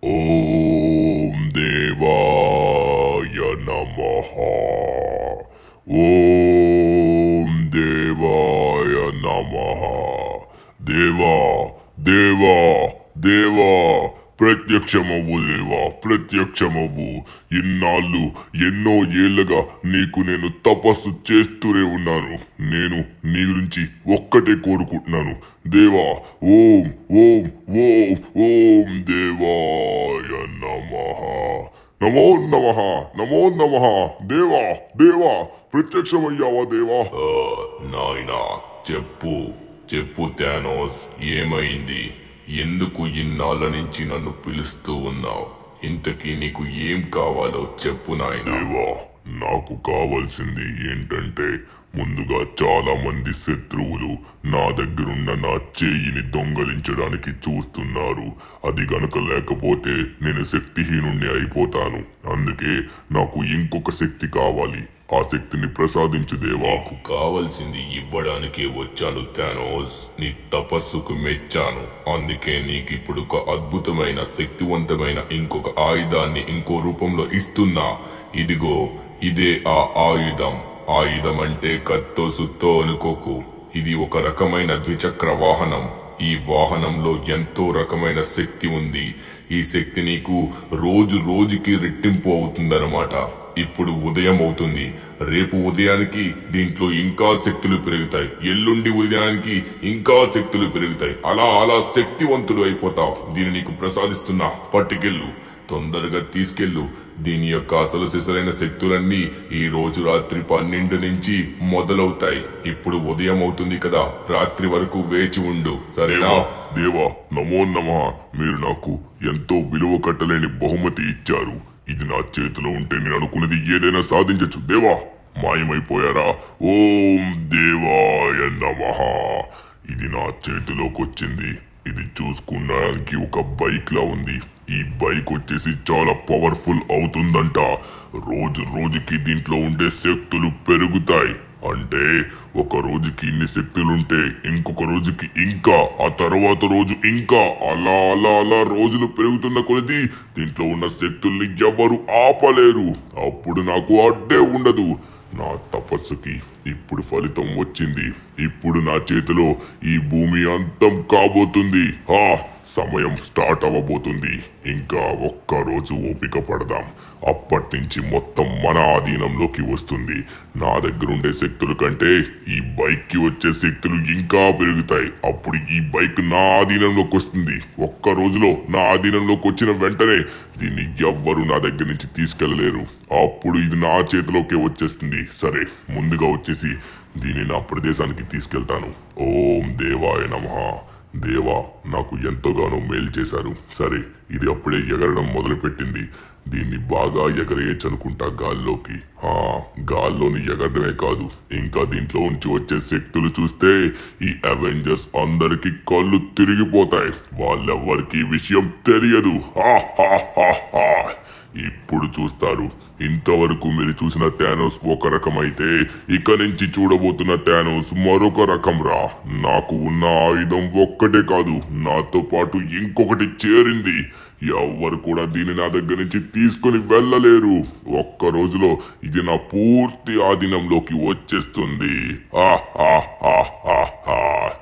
ఓం దేవాయ నమ ఓం దేవాయ నమ దేవా దేవా దేవా ప్రత్యక్షమవ్వు దేవా ప్రత్యక్షమవ్వు ఇన్నాళ్ళు ఎన్నో ఏళ్ళగా నీకు నేను తపస్సు చేస్తూనే ఉన్నాను నేను నీ గురించి ఒక్కటే కోరుకుంటున్నాను దేవా ఓం ఓం ఓం ఓం దేవాయ నమః నమో నమః నమో నమః దేవా దేవా ప్రత్యక్షమయ్యావా దేవా నాయనా చెప్పు చెప్పు థానోస్ ఏమైంది ఎందుకు ఇన్నాళ్ళ నుంచి నన్ను పిలుస్తూ ఉన్నావు ఇంతకీ నీకు ఏం కావాలో చెప్పు నాయనా దేవా నాకు కావాల్సింది ఏంటంటే ముందుగా చాలా మంది శత్రువులు నా దగ్గరున్న నా చేయిని దొంగలించడానికి చూస్తున్నారు అది గనుక లేకపోతే నేను శక్తిహీనుణ్ణి అయిపోతాను అందుకే నాకు ఇంకొక శక్తి కావాలి ఆ శక్తిని ప్రసాదించు దేవా నీకు కావలసింది ఇవ్వడానికే వచ్చాను థానోస్ నీ తపస్సుకు మెచ్చాను అందుకే నీకిప్పుడు ఒక అద్భుతమైన శక్తివంతమైన ఇంకొక ఆయుధాన్ని ఇంకో రూపంలో ఇస్తున్నా ఇదిగో ఇదే ఆ ఆయుధం ఆయుధం అంటే కత్తో సుత్తో అనుకోకు ఇది ఒక రకమైన ద్విచక్ర వాహనం ఈ వాహనంలో ఎంతో రకమైన శక్తి ఉంది ఈ శక్తి నీకు రోజు రోజుకి రెట్టింపు అవుతుందన్నమాట ఇప్పుడు ఉదయం అవుతుంది రేపు ఉదయానికి దీంట్లో ఇంకా శక్తులు పెరుగుతాయి ఎల్లుండి ఉదయానికి ఇంకా శక్తులు పెరుగుతాయి అలా అలా శక్తివంతుడు అయిపోతావు దీన్ని నీకు ప్రసాదిస్తున్నా పట్టుకెళ్ళు తొందరగా తీసుకెళ్ళు దీని యొక్క అసలు సిసలైన శక్తులన్నీ ఈ రోజు రాత్రి పన్నెండు నుంచి మొదలవుతాయి ఇప్పుడు ఉదయం అవుతుంది కదా రాత్రి వరకు వేచి ఉండు సరేనా దేవా దేవా నమో నమ మీరు నాకు ఎంతో విలువ కట్టలేని బహుమతి ఇచ్చారు ఇది నా చేతిలో ఉంటే నేను అనుకున్నది ఏదైనా సాధించచ్చు దేవా మాయమైపోయారా ఓం దేవాయ నమ ఇది నా చేతిలోకి వచ్చింది ఇది చూసుకున్నానికి ఒక బైక్ లా ఉంది ఈ బైక్ వచ్చేసి చాలా పవర్ఫుల్ అవుతుందంట రోజు రోజుకి దీంట్లో ఉండే శక్తులు పెరుగుతాయి అంటే ఒక రోజుకి ఇన్ని శక్తులుంటే ఇంకొక రోజుకి ఇంకా ఆ తర్వాత రోజు ఇంకా అలా అలా అలా రోజులు పెరుగుతున్న కొలది దీంట్లో ఉన్న శక్తుల్ని ఎవరు ఆపలేరు అప్పుడు నాకు అడ్డే ఉండదు నా తపస్సుకి ఇప్పుడు ఫలితం వచ్చింది ఇప్పుడు నా చేతిలో ఈ భూమి అంతం కాబోతుంది ఆ సమయం స్టార్ట్ అవ్వబోతుంది ఇంకా ఒక్క రోజు ఓపిక పడదాం అప్పటి నుంచి మొత్తం మన ఆధీనంలోకి వస్తుంది నా దగ్గర ఉండే శక్తుల కంటే ఈ బైక్ కి వచ్చే శక్తులు ఇంకా పెరుగుతాయి అప్పుడు ఈ బైక్ నా ఆధీనంలోకి వస్తుంది ఒక్క రోజులో నా ఆధీనంలోకి వచ్చిన వెంటనే దీన్ని ఎవ్వరు నా దగ్గర నుంచి తీసుకెళ్లలేరు అప్పుడు ఇది నా చేతిలోకే వచ్చేస్తుంది సరే ముందుగా వచ్చేసి దీన్ని నా ప్రదేశానికి తీసుకెళ్తాను ఓం దేవాయ నమః దేవా నాకు ఎంతగానో మేలు చేశారు సరే ఇది అప్పుడే ఎగరడం మొదలుపెట్టింది దీన్ని బాగా ఎగరేయచ్చు అనుకుంటా గాల్లోకి ఆ గాల్లోని ఎగరడమే కాదు ఇంకా దీంట్లో నుంచి వచ్చే శక్తులు చూస్తే ఈ అవెంజర్స్ అందరికి కళ్ళు తిరిగిపోతాయి వాళ్ళెవ్వరికి ఈ విషయం తెలియదు హా హా హా హా ఇప్పుడు చూస్తారు ఇంతవరకు మీరు చూసిన థానోస్ ఒక రకమైతే ఇక నుంచి చూడబోతున్న థానోస్ మరొక రకం రా నాకు ఉన్న ఆయుధం ఒక్కటే కాదు నాతో పాటు ఇంకొకటి చేరింది ఎవ్వరు కూడా దీన్ని నా దగ్గర నుంచి తీసుకొని వెళ్ళలేరు ఒక్క రోజులో ఇది నా పూర్తి ఆధీనంలోకి వచ్చేస్తుంది ఆ ఆ ఆ ఆ ఆ.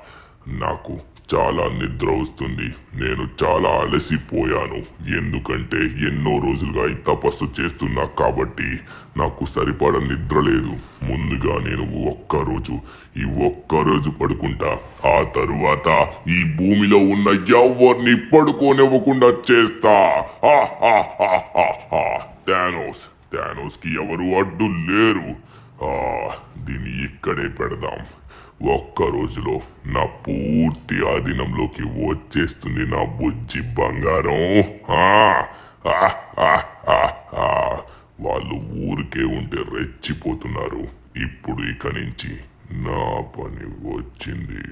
నాకు చాలా నిద్ర వస్తుంది నేను చాలా అలసిపోయాను ఎందుకంటే ఎన్నో రోజులుగా ఈ తపస్సు చేస్తున్నా కాబట్టి నాకు సరిపడ నిద్ర లేదు ముందుగా నేను ఒక్క రోజు ఈ ఒక్క రోజు పడుకుంటా ఆ తరువాత ఈ భూమిలో ఉన్న ఎవరిని పడుకోనివ్వకుండా చేస్తా ఆ, ఆ, ఆ, ఆ, ఆ. థానోస్ థానోస్ కి ఎవరు అడ్డు లేరు ఆ దీన్ని ఇక్కడే పెడదాం ఒక్క రోజులో నా పూర్తి ఆధీనంలోకి వచ్చేస్తుంది నా బుజ్జి బంగారం ఆ, ఆ, ఆ, ఆ, ఆ. వాళ్ళు ఊరికే ఉంటే రెచ్చిపోతున్నారు ఇప్పుడు ఇక నుంచి నా పని వచ్చింది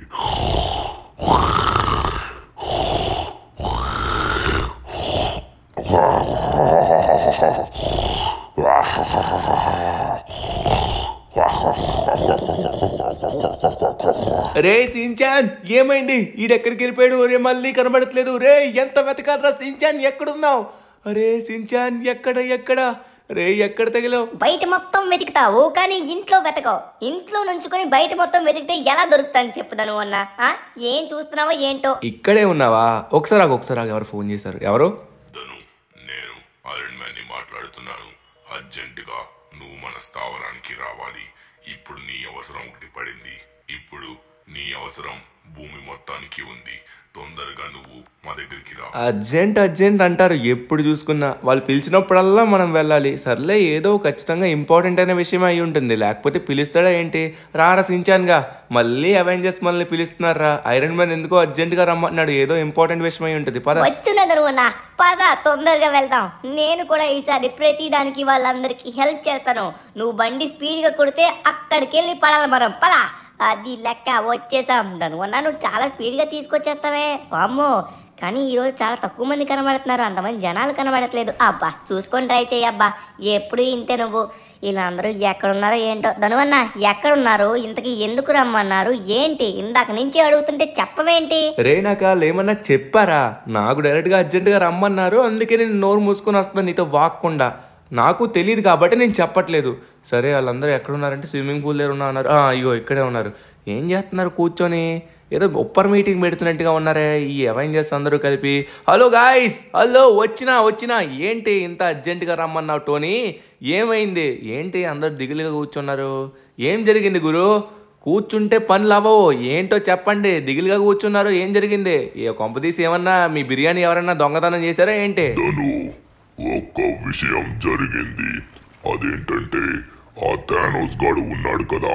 రే సించాన్ ఏమైంది ఈడెక్కడికి వెళ్ళిపోయాడు రే మళ్ళీ కనబడట్లేదు రే ఎంత వెతకాలరా సించాన్ ఎక్కడున్నావు అరే సించాన్ ఎక్కడ ఎక్కడ రే ఎక్కడ తగిలావు బయట మొత్తం వెతుకుతావు కానీ ఇంట్లో వెతకవు ఇంట్లో నుంచుకొని బయట మొత్తం వెతికితే ఎలా దొరుకుతాను చెప్పుదాను అన్న ఆ? ఏం చూస్తున్నావో ఏంటో ఇక్కడే ఉన్నావా ఒకసారి ఆగు, ఒకసారి ఆగు. ఎవరు ఫోన్ చేశారు ఎవరు ధను నేను ఐరన్ మ్యాన్ ని మాట్లాడుతున్నాను అర్జెంటుగా నువ్వు మన స్థావరానికి రావాలి ఇప్పుడు నీ అవసరం ఒకటి పడింది ఇప్పుడు నీ అవసరం భూమి మొత్తానికి ఉంది తొందరగా నువ్వు మా దగ్గరికి రా అర్జెంట్ అర్జెంట్ అంటారు ఎప్పుడు చూసుకున్నా వాళ్ళు పిలిచినప్పుడల్లా మనం వెళ్ళాలి సర్లే ఏదో ఖచ్చితంగా ఇంపార్టెంట్ అయిన విషయం అయి ఉంటుంది లేకపోతే పిలుస్తాడా ఏంటి రారా సించాన్గా మళ్ళీ అవెంజర్స్ మనల్ని పిలుస్తున్నారా ఐరన్ మ్యాన్ ఎందుకో అర్జెంట్గా రమ్మంటున్నాడు ఏదో ఇంపార్టెంట్ విషయం అయి ఉంటుంది పద వస్తున్నదను అన్న పద తొందరగా వెళ్దాం నేను కూడా ఈసారి ప్రతి దానికి వాళ్ళందరికీ హెల్ప్ చేస్తాను నువ్వు బండి స్పీడ్గా కొడితే అక్కడికి వెళ్ళి పడాలి మనం పద అది లెక్క వచ్చేసాం దాని అన్న నువ్వు చాలా స్పీడ్గా తీసుకొచ్చేస్తావే వామ్మో కానీ ఈరోజు చాలా తక్కువ మంది కనబడుతున్నారు అంతమంది జనాలు కనబడట్లేదు అబ్బా చూసుకొని ట్రై చేయి అబ్బా ఎప్పుడు ఇంతే నువ్వు వీళ్ళందరూ ఎక్కడున్నారో ఏంటో ధనువన్న ఎక్కడున్నారు ఇంతకీ ఎందుకు రమ్మన్నారు ఏంటి ఇందాక నుంచి అడుగుతుంటే చెప్పవేంటి రే నాకు వాళ్ళు ఏమన్నా చెప్పారా నాకు డైరెక్ట్గా అర్జెంటుగా రమ్మన్నారు అందుకే నేను నోరు మూసుకొని వస్తున్నాను నీతో వాక్కుండా నాకు తెలియదు కాబట్టి నేను చెప్పట్లేదు సరే వాళ్ళందరూ ఎక్కడున్నారంటే స్విమ్మింగ్ పూల్ దగ్గర ఉన్నా అన్నారు "ఆ, అయ్యో ఇక్కడే ఉన్నారు ఏం చేస్తున్నారు కూర్చొని ఏదో ఒప్పర్ మీటింగ్ పెడుతున్నట్టుగా ఉన్నారే ఈ అవెంజర్స్ అందరూ కలిపి హలో గాయస్ హలో వచ్చినా వచ్చినా ఏంటి ఇంత అర్జెంటుగా రమ్మన్నావు టోనీ ఏమైంది ఏంటి అందరు దిగులుగా కూర్చున్నారు ఏం జరిగింది గురు కూర్చుంటే పనులు అవ్వవు ఏంటో చెప్పండి దిగులుగా కూర్చున్నారు ఏం జరిగింది ఏ కొంపదీసి ఏమన్నా మీ బిర్యానీ ఎవరన్నా దొంగతనం చేశారా ఏంటి ధను ఒక్క విషయం జరిగింది అదేంటంటే ఆ థానోస్ గాడు ఉన్నాడు కదా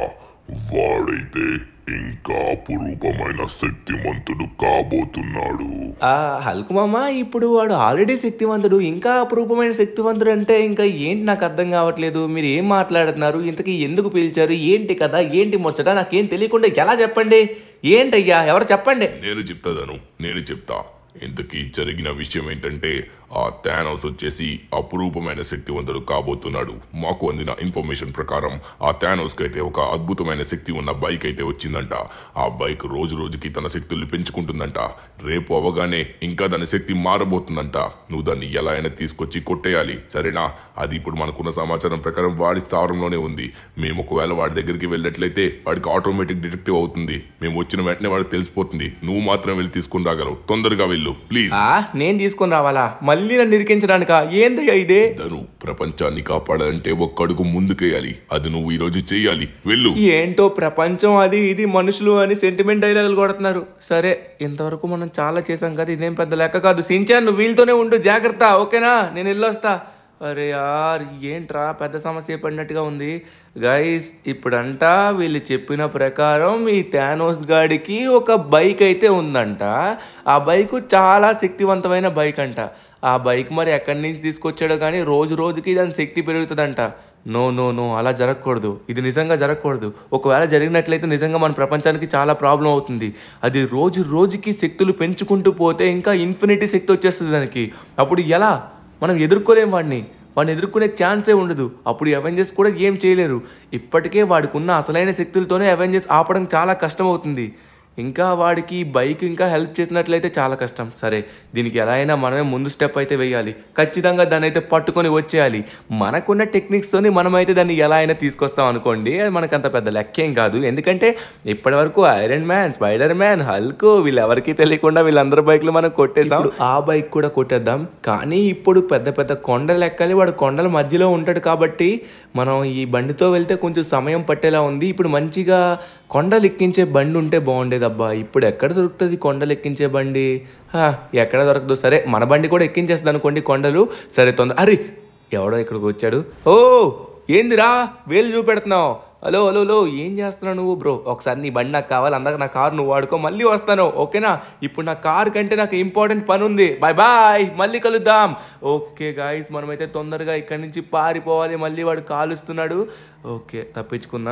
వాడైతే ఇంకా అపురూపమైన శక్తిమంతుడు కాబోతున్నాడు ఆ హల్క్ మామ ఇప్పుడు వాడు ఆల్రెడీ శక్తివంతుడు ఇంకా అపురూపమైన శక్తివంతుడు అంటే ఇంకా ఏంటి నాకు అర్థం కావట్లేదు మీరు ఏం మాట్లాడుతున్నారు ఇంతకీ ఎందుకు పిలిచారు ఏంటి కదా ఏంటి ముచ్చట నాకేం తెలియకుండా ఎలా చెప్పండి ఏంటయ్యా ఎవరు చెప్పండి నేను చెప్తాను నేను చెప్తా ఇంతకీ జరిగిన విషయం ఏంటంటే ఆ థానోస్ వచ్చేసి అపురూపమైన శక్తివంతుడు కాబోతున్నాడు మాకు అందిన ఇన్ఫర్మేషన్ ప్రకారం ఆ థానోస్ అయితే ఒక అద్భుతమైన శక్తి ఉన్న బైక్ అయితే వచ్చిందంట ఆ బైక్ రోజు రోజుకి తన శక్తుల్ని పెంచుకుంటుందంట రేపు అవగానే ఇంకా దాని శక్తి మారబోతుందంట నువ్వు దాన్ని ఎలా అయినా తీసుకొచ్చి కొట్టేయాలి సరేనా అది ఇప్పుడు మనకున్న సమాచారం ప్రకారం వాడి స్థావరంలోనే ఉంది మేము ఒకవేళ వాడి దగ్గరికి వెళ్ళినట్లయితే వాడికి ఆటోమేటిక్ డిటెక్టివ్ అవుతుంది మేము వచ్చిన వెంటనే వాడికి తెలిసిపోతుంది నువ్వు మాత్రం వెళ్ళి తీసుకుని రాగలవు తొందరగా వెళ్ళు ప్లీజ్ ఆ నేను తీసుకొని రావాలా మళ్ళీ నన్ను ఇరికించడానికా ఏందయ్యా ఇదే ధను ప్రపంచాన్ని కాపాడాలంటే ఒక్క అడుగు ముందుకేయాలి అది నువ్వు ఈ రోజు చేయాలి వెళ్ళు ఏంటో ప్రపంచం అది ఇది మనుషులు అని సెంటిమెంట్ డైలాగులు కొడుతున్నారు సరే ఇంతవరకు మనం చాలా చేసాం కదా ఇదేం పెద్ద లెక్క కాదు సించాన్ నువ్వు వీళ్ళతోనే ఉండు జాగ్రత్త ఓకేనా నేను వెళ్ళొస్తా అరే యార్ ఏంట్రా పెద్ద సమస్య పడినట్టుగా ఉంది గైస్ ఇప్పుడంట వీళ్ళు చెప్పిన ప్రకారం ఈ థానోస్ గాడికి ఒక బైక్ అయితే ఉందంట ఆ బైక్ చాలా శక్తివంతమైన బైక్ అంట ఆ బైక్ మరి ఎక్కడి నుంచి తీసుకొచ్చాడో కానీ రోజు రోజుకి దాని శక్తి పెరుగుతుందంట నో నో నో అలా జరగకూడదు ఇది నిజంగా జరగకూడదు ఒకవేళ జరిగినట్లయితే నిజంగా మన ప్రపంచానికి చాలా ప్రాబ్లం అవుతుంది అది రోజు రోజుకి శక్తులు పెంచుకుంటూ పోతే ఇంకా ఇన్ఫినిటీ శక్తి వచ్చేస్తుంది దానికి అప్పుడు ఎలా మనం ఎదుర్కోలేం వాడిని వాడిని ఎదుర్కొనే ఛాన్సే ఉండదు అప్పుడు అవెంజర్స్ కూడా ఏం చేయలేరు ఇప్పటికే వాడికి ఉన్న అసలైన శక్తులతోనే అవెంజర్స్ ఆపడం చాలా కష్టం అవుతుంది ఇంకా వాడికి బైక్ ఇంకా హెల్ప్ చేసినట్లయితే చాలా కష్టం సరే దీనికి ఎలా అయినా మనమే ముందు స్టెప్ అయితే వేయాలి ఖచ్చితంగా దాన్ని అయితే పట్టుకొని వచ్చేయాలి మనకున్న టెక్నిక్స్తోని మనమైతే దాన్ని ఎలా అయినా తీసుకొస్తాం అనుకోండి అది మనకు అంత పెద్ద లెక్కేం కాదు ఎందుకంటే ఇప్పటివరకు Iron Man Spider Man Hulk వీళ్ళెవరికి తెలియకుండా వీళ్ళందరి బైక్లు మనం కొట్టేసాం ఆ బైక్ కూడా కొట్టేద్దాం కానీ ఇప్పుడు పెద్ద పెద్ద కొండలు ఎక్కాలి వాడు కొండల మధ్యలో ఉంటాడు కాబట్టి మనం ఈ బండితో వెళ్తే కొంచెం సమయం పట్టేలా ఉంది ఇప్పుడు మంచిగా కొండలు ఎక్కించే బండి ఉంటే బాగుండేదబ్బా ఇప్పుడు ఎక్కడ దొరుకుతుంది కొండలు ఎక్కించే బండి హా, ఎక్కడ దొరకదు సరే మన బండి కూడా ఎక్కించేస్తుంది అనుకోండి కొండలు సరే తొందర అరే ఎవడో ఇక్కడికి వచ్చాడు ఓ ఏందిరా వేలు చూపెడుతున్నావు హలో హలో హలో ఏం చేస్తున్నావు నువ్వు బ్రో ఒకసారి నీ బండి నాకు కావాలి అందాక నా కారు నువ్వు వాడుకో మళ్ళీ వస్తాను ఓకేనా ఇప్పుడు నా కార్ కంటే నాకు ఇంపార్టెంట్ పని ఉంది బాయ్ బాయ్ మళ్ళీ కలుద్దాం ఓకే గాయస్ మనమైతే తొందరగా ఇక్కడి నుంచి పారిపోవాలి మళ్ళీ వాడు కాలుస్తున్నాడు ఓకే తప్పించుకుందాం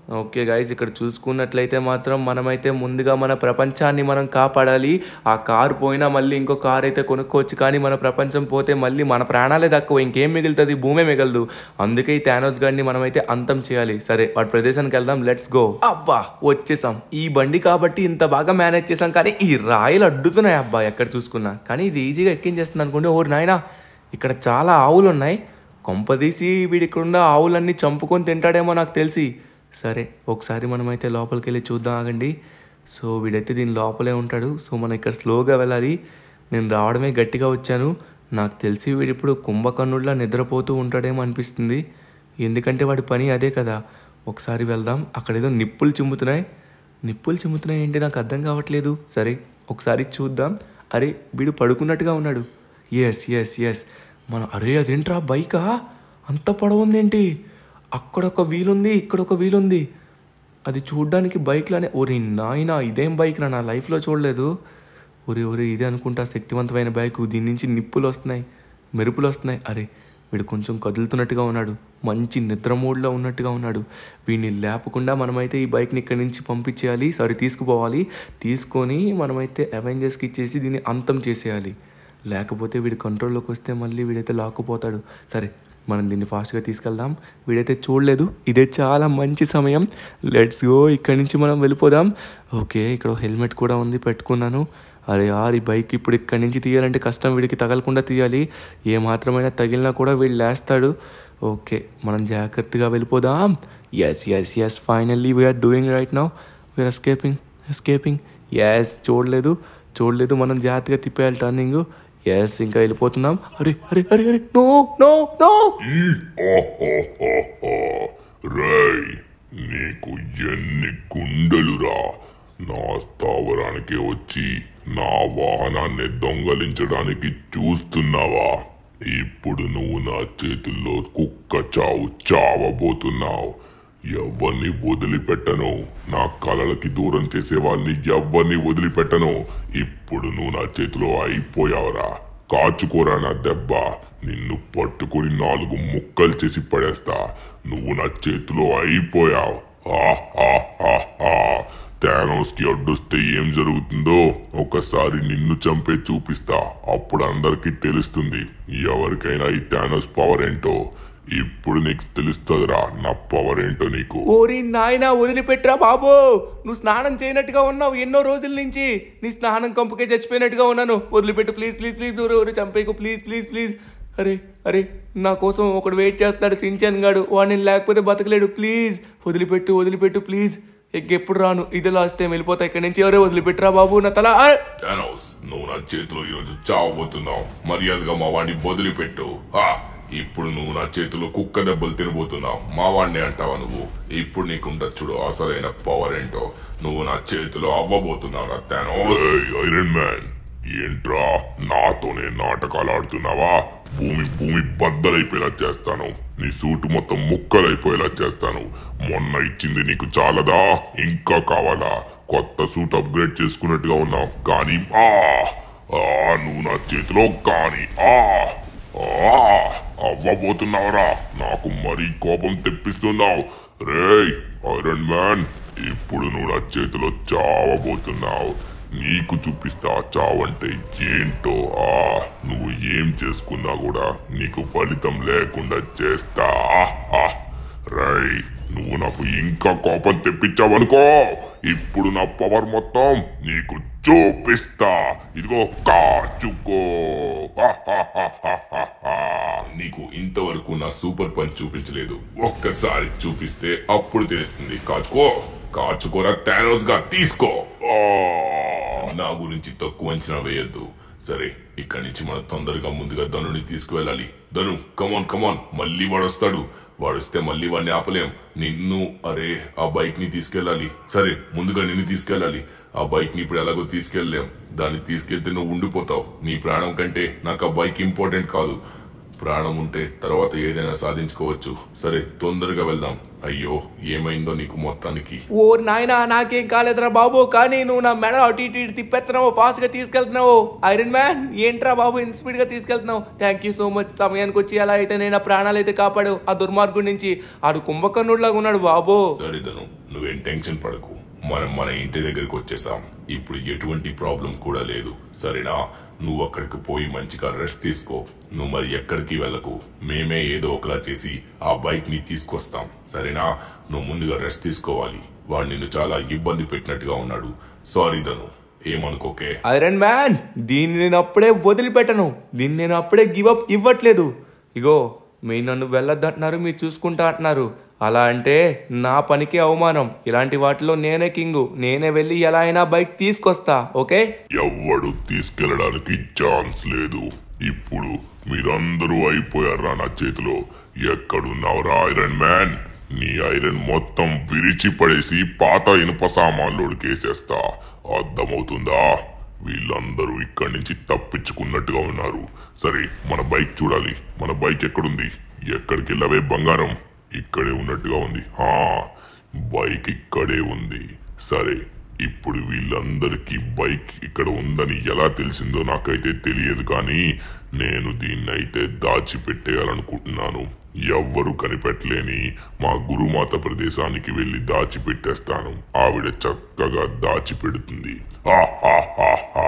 ఓకే గైస్ ఇక్కడ చూసుకున్నట్లయితే మాత్రం మనమైతే ముందుగా మన ప్రపంచాన్ని మనం కాపాడాలి ఆ కారు పోయినా మళ్ళీ ఇంకో కారు అయితే కొనుక్కోవచ్చు కానీ మన ప్రపంచం పోతే మళ్ళీ మన ప్రాణాలే తక్కువ ఇంకేం మిగులుతుంది భూమే మిగలదు అందుకే ఈ థానోస్ గాడిని మనమైతే అంతం చేయాలి సరే వాడి ప్రదేశానికి వెళ్దాం లెట్స్ గో అబ్బా వచ్చేసాం ఈ బండి కాబట్టి ఇంత బాగా మేనేజ్ చేసాం కానీ ఈ రాయలు అడ్డుతున్నాయి అబ్బా ఎక్కడ చూసుకున్నా కానీ ఇది ఈజీగా ఎక్కించేస్తుంది అనుకోండి ఓ నాయనా ఇక్కడ చాలా ఆవులు ఉన్నాయి కొంపదీసి వీడి ఇక్కడ ఉన్న ఆవులన్నీ చంపుకొని తింటాడేమో నాకు తెలిసి సరే ఒకసారి మనమైతే లోపలికి వెళ్ళి చూద్దాం ఆగండి సో వీడైతే దీని లోపలే ఉంటాడు సో మనం ఇక్కడ స్లోగా వెళ్ళాలి నేను రావడమే గట్టిగా వచ్చాను నాకు తెలిసి వీడిప్పుడు కుంభకర్ణుడిలా నిద్రపోతూ ఉంటాడేమో అనిపిస్తుంది ఎందుకంటే వాడి పని అదే కదా ఒకసారి వెళ్దాం అక్కడ ఏదో నిప్పులు చిమ్ముతున్నాయి నిప్పులు చిమ్ముతున్నాయి ఏంటి నాకు అర్థం కావట్లేదు సరే ఒకసారి చూద్దాం అరే వీడు పడుకున్నట్టుగా ఉన్నాడు ఎస్ ఎస్ ఎస్ మన అరే అదేంట్రా బైకా అంత పొడవుందేంటి అక్కడ ఒక వీలుంది ఇక్కడ ఒక వీలుంది అది చూడ్డానికి బైక్లానే ఒరి నాయనా ఇదేం బైక్ నా నా లైఫ్లో చూడలేదు ఒరి ఒరి ఇదే అనుకుంటా శక్తివంతమైన బైక్ దీని నుంచి నిప్పులు వస్తున్నాయి మెరుపులు వస్తున్నాయి అరే వీడు కొంచెం కదులుతున్నట్టుగా ఉన్నాడు మంచి నిద్ర మూడ్లో ఉన్నట్టుగా ఉన్నాడు వీడిని లేపకుండా మనమైతే ఈ బైక్ని ఇక్కడి నుంచి పంపించేయాలి సారీ తీసుకుపోవాలి తీసుకొని మనమైతే అవెంజర్స్కి ఇచ్చేసి దీన్ని అంతం చేసేయాలి లేకపోతే వీడి కంట్రోల్లోకి వస్తే మళ్ళీ వీడైతే లాక్కుపోతాడు సరే మనం దీన్ని ఫాస్ట్గా తీసుకెళ్దాం వీడైతే చూడలేదు ఇదే చాలా మంచి సమయం లెట్స్ గో ఇక్కడి నుంచి మనం వెళ్ళిపోదాం ఓకే ఇక్కడ హెల్మెట్ కూడా ఉంది పెట్టుకున్నాను అరే యార్ ఈ బైక్ ఇప్పుడు ఇక్కడి నుంచి తీయాలంటే కష్టం వీడికి తగలకుండా తీయాలి ఏ మాత్రమైనా తగిలినా కూడా వీడు లేస్తాడు ఓకే మనం జాగ్రత్తగా వెళ్ళిపోదాం yes yes yes finally we are doing right now we are escaping escaping yes చూడలేదు చూడలేదు మనం జాగ్రత్తగా తిప్పేయాలి టర్నింగ్ ఎస్ ఇంకా వెళ్ళిపోతున్నాం అరే అరే అరే అరే నో నో నో ఈ ఆహాహాహా. రేయ్ నీకు ఎన్ని గుండెలురా నా స్థావరానికి వచ్చి నా వాహనాన్ని దొంగలించడానికి చూస్తున్నావా ఇప్పుడు నువ్వు నా చేతుల్లో కుక్క చావు చావబోతున్నావు ఎవ్వరిని వదిలిపెట్టను నా కలలకి దూరం చేసే వాళ్ళని ఎవ్వరిని వదిలిపెట్టను ఇప్పుడు నువ్వు నా చేతిలో అయిపోయావురా కాచుకోరా నా దెబ్బ నిన్ను పట్టుకొని నాలుగు ముక్కలు చేసి పడేస్తా నువ్వు నా చేతిలో అయిపోయావు థానోస్ కి అడ్డొస్తే ఏం జరుగుతుందో ఒకసారి నిన్ను చంపే చూపిస్తా అప్పుడు అందరికీ తెలుస్తుంది ఎవరికైనా ఈ థానోస్ పవర్ ఏంటో ఇప్పుడు నీకు తెలుస్తుందిరా నా పవర్ ఏంటో నీకు ఓరి నాయనా వదిలిపెట్టరా బాబు నువ్వు స్నానం చేయనట్టుగా ఉన్నావు ఎన్నో రోజుల నుంచి నీ స్నానం కంపుకే చచ్చిపోయినట్టుగా ఉన్నాను వదిలిపెట్టు ప్లీజ్ ప్లీజ్ ప్లీజ్ ఎవరు చంపేకు ప్లీజ్ ప్లీజ్ ప్లీజ్ అరే అరే నా కోసం ఒకడు వెయిట్ చేస్తాడు సించాన్ గాడు వాడిని లేకపోతే బతకలేడు ప్లీజ్ వదిలిపెట్టు వదిలిపెట్టు ప్లీజ్ ఇంకెప్పుడు రాను ఇదే లాస్ట్ టైం వెళ్ళిపోతా ఇక్కడి నుంచి ఎవరే వదిలిపెట్టురా బాబు నా తల ఆ! థానోస్ నువ్వు నా చేతిలో ఈరోజు చావబోతున్నావు మర్యాదగా మా వాడిని వదిలిపెట్టు హా ఇప్పుడు నువ్వు నా చేతిలో కుక్క దెబ్బలు తినబోతున్నావు మా వాడిని అంటావా నువ్వు ఇప్పుడు నీకుంటా చూడు అసలైన పవర్ ఏంటో నువ్వు నా చేతిలో అవ్వబోతున్నావు నా థానోస్ ఏయ్, ఐరన్ మ్యాన్ ఏంట్రా నాతోనే నాటకాలు ఆడుతున్నావా భూమి భూమి బద్దలైపోయేలా చేస్తాను నీ సూటు మొత్తం ముక్కలైపోయేలా చేస్తాను మొన్న ఇచ్చింది నీకు చాలదా ఇంకా కావాలా కొత్త సూట్ అప్గ్రేడ్ చేసుకున్నట్టుగా ఉన్నావు కానీ ఆ ఆ, నువ్వు నా చేతిలో కానీ ఆ ఆ, అవ్వబోతున్నావురా నాకు మరీ కోపం తెప్పిస్తున్నావు రేయ్ ఐరన్ మ్యాన్ ఇప్పుడు నువ్వు నా చేతిలో చావబోతున్నావు నీకు చూపిస్తా చావంటే ఏంటో ఆ నువ్వు ఏం చేసుకున్నా కూడా నీకు ఫలితం లేకుండా చేస్తా ఆ, రై నువ్వు నాకు ఇంకా కోపం తెప్పించావనుకో ఇప్పుడు నా పవర్ మొత్తం నీకు చూపిస్తా ఇదిగో కాచుకో హా, హా, హా, హా, హా, హా. నీకు ఇంతవరకు నా సూపర్ పంచ్ చూపించలేదు ఒక్కసారి చూపిస్తే అప్పుడు తెలుస్తుంది కాచుకో కాచుకోరా థానోస్ గా తీసుకో ఆ, నా గురించి తక్కువ అంచనా వేయద్దు సరే ఇక్కడి నుంచి మనం తొందరగా ముందుగా ధనుని తీసుకువెళ్ళాలి ధను కమాన్ కమాన్ మళ్ళీ వాడు వస్తాడు వాడు వస్తే మళ్ళీ వాడిని ఆపలేం నిన్ను అరే ఆ బైక్ ని తీసుకెళ్ళాలి సరే ముందుగా నిన్ను తీసుకెళ్ళాలి ఆ బైక్ ని ఇప్పుడు ఎలాగో తీసుకెళ్ళలేం దాన్ని తీసుకెళ్తే నువ్వు ఉండిపోతావు నీ ప్రాణం కంటే నాకు ఆ బైక్ ఇంపార్టెంట్ కాదు ప్రాణం ఉంటే తర్వాత ఏదైనా సాధించుకోవచ్చు సరే తొందరగా వెళ్దాం అయ్యో ఏమైందో నీకు మొత్తానికి ఓ నాయనా నాకేం కాలేదురా బాబు కానీ నువ్వు నా మెడ అటు ఇటు ఇటు తిప్పేస్తున్నావు ఫాస్ట్ గా తీసుకెళ్తున్నావు ఐరన్ మ్యాన్ ఏంట్రా బాబు ఇంత స్పీడ్ గా తీసుకెళ్తున్నావు థ్యాంక్ యూ సో మచ్ సమయానికి వచ్చి ఎలా అయితే నేను నా ప్రాణాలు అయితే కాపాడు ఆ దుర్మార్గుడి నుంచి ఆడు కుంభకర్ణుడిలాగా ఉన్నాడు బాబు సరిదను నువ్వేం టెన్షన్ పడకు మనం మన ఇంటి దగ్గరికి వచ్చేసాం ఇప్పుడు ఎటువంటి ప్రాబ్లం కూడా లేదు సరేనా నువ్వు అక్కడికి పోయి మంచిగా రెస్ట్ తీసుకో నువ్వు మరి ఎక్కడికి వెళ్ళకు మేమే ఏదో ఒకలా చేసి ఆ బైక్ ని తీసుకొస్తాం సరేనా నువ్వు ముందుగా రెస్ట్ తీసుకోవాలి వాడు నిన్ను చాలా ఇబ్బంది పెట్టినట్టుగా ఉన్నాడు సారీ ధను ఏమనుకోకే ఐరన్ మ్యాన్ దీన్ని నేను అప్పుడే వదిలిపెట్టను దీన్ని నేను అప్పుడే గివ్ అప్ ఇవ్వట్లేదు ఇగో మీరు నన్ను వెళ్ళొద్దంటున్నారు మీరు చూసుకుంటా అంటున్నారు అలా అంటే నా పనికి అవమానం ఇలాంటి వాటిలో నేనే కింగు నేనే వెళ్ళి ఎలా అయినా బైక్ తీసుకొస్తా ఓకే ఎవ్వడు తీసుకెళ్ళడానికి ఛాన్స్ లేదు ఇప్పుడు మీరందరూ అయిపోయారా నా చేతిలో ఎక్కడున్నావురా ఐరన్ మ్యాన్ నీ ఐరన్ మొత్తం విరిచి పడేసి పాత ఇనుప సామాన్లోకి వేసేస్తా అర్థమవుతుందా వీళ్ళందరూ ఇక్కడి నుంచి తప్పించుకున్నట్టుగా ఉన్నారు సరే మన బైక్ చూడాలి మన బైక్ ఎక్కడుంది ఎక్కడికి వెళ్ళవే బంగారం ఇక్కడే ఉన్నట్టుగా ఉంది హా బైక్ ఇక్కడే ఉంది సరే ఇప్పుడు వీళ్ళందరికీ బైక్ ఇక్కడ ఉందని ఎలా తెలిసిందో నాకైతే తెలియదు కానీ నేను దీన్నైతే దాచిపెట్టేయాలనుకుంటున్నాను ఎవ్వరు కనిపెట్టలేని మా గురుమాత ప్రదేశానికి వెళ్లి దాచిపెట్టేస్తాను ఆవిడ చక్కగా దాచిపెడుతుంది ఆహాహాహా.